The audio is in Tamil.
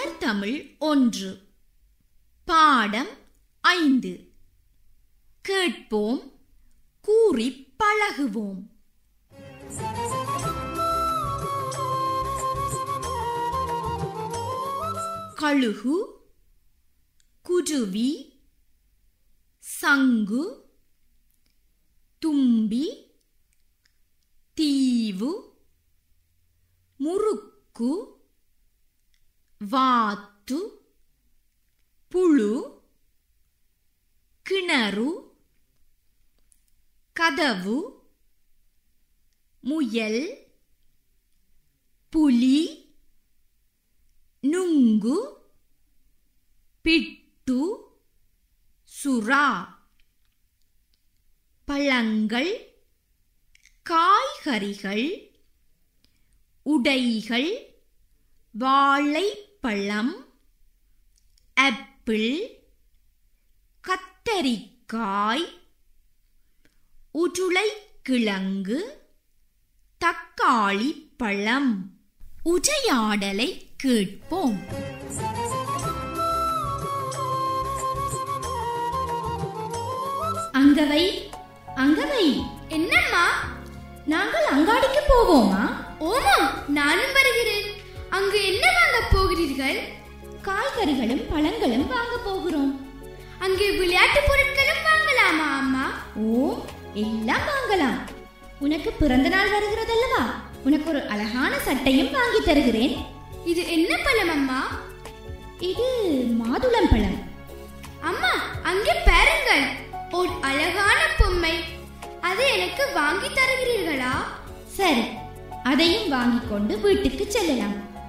மலர் தமிழ் ஒன்று பாடம் ஐந்து கேட்போம் கூறிப் பழகுவோம் கழுகு குருவி சங்கு தும்பி தீவு முறுக்கு வாத்து புழு கிணறு கதவு முயல் புலி நுங்கு பிட்டு சுறா பழங்கள் காய்கறிகள் உடைகள் வாழைப்பழம் ஆப்பிள் கத்தரிக்காய் உருளைக்கிழங்கு தக்காளி பழம் உரையாடலை கேட்போம் அங்கவை அங்கவை என்னம்மா நாங்கள் அங்காடிக்கு போவோமா ஓமாம் நானும் வருகிறேன் அங்கு என்ன வாங்க போகிறீர்கள் காய்கறிகளும் பழங்களும் வாங்க போகிறோம் அங்கே விளையாட்டு பொருட்களும் வாங்கலாமா அம்மா ஓ எல்லாம் வாங்கலாம் உனக்கு பிறந்த நாள் வருகிறதல்லவா உனக்கு ஒரு அழகான சட்டையும் வாங்கி தருகிறேன் இது என்ன பழம் அம்மா இது மாதுளம் பழம் அம்மா அங்கே பாருங்கள் ஒரு அழகான பொம்மை அதை எனக்கு வாங்கி தருகிறீர்களா சரி அதையும் வாங்கிக் கொண்டு வீட்டுக்கு செல்லலாம்